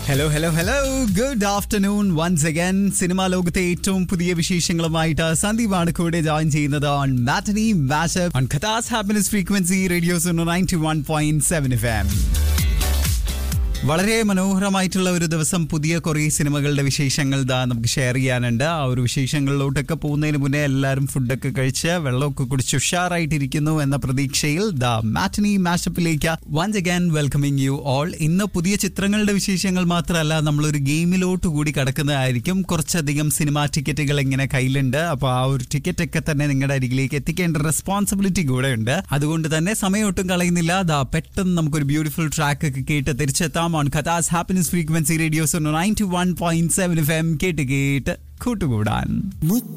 hello hello hello good afternoon once again cinema ലോകത്തെ ഏറ്റവും പുതിയ വിശേഷങ്ങളുമായിട്ട് സന്ദീപാണ് കൂടെ ജോയിൻ ചെയ്യുന്നത് on matinee mashup on Qatar's happiness frequency radios ninety one point seven F M വളരെ മനോഹരമായിട്ടുള്ള ഒരു ദിവസം പുതിയ കുറേ സിനിമകളുടെ വിശേഷങ്ങൾ ദാ നമുക്ക് ഷെയർ ചെയ്യാനുണ്ട് ആ ഒരു വിശേഷങ്ങളിലോട്ടൊക്കെ പോകുന്നതിന് മുന്നേ എല്ലാവരും ഫുഡൊക്കെ കഴിച്ച് വെള്ളമൊക്കെ കുടിച്ച് ഉഷാറായിട്ടിരിക്കുന്നു എന്ന പ്രതീക്ഷയിൽ ദ മാറ്റനി മാഷപ്പിലേക്ക് once again welcoming you all ഇന്ന് പുതിയ ചിത്രങ്ങളുടെ വിശേഷങ്ങൾ മാത്രമല്ല നമ്മളൊരു ഗെയിമിലോട്ട് കൂടി കടക്കുന്നതായിരിക്കും കുറച്ചധികം സിനിമാ ടിക്കറ്റുകൾ ഇങ്ങനെ കയ്യിലുണ്ട് അപ്പോൾ ആ ഒരു ടിക്കറ്റ് ഒക്കെ തന്നെ നിങ്ങളുടെ അരികിലേക്ക് എത്തിക്കേണ്ട റെസ്പോൺസിബിലിറ്റി കൂടെ ഉണ്ട് അതുകൊണ്ട് തന്നെ സമയം ഒട്ടും കളയുന്നില്ല ദാ പെട്ടെന്ന് നമുക്കൊരു ബ്യൂട്ടിഫുൾ ട്രാക്ക് ഒക്കെ കേട്ട് തിരിച്ചെത്താം on Qatar's happiness frequency radios ninety one point seven F M കേട്ട് കേട്ട് കൂട്ടുകൂടാൻ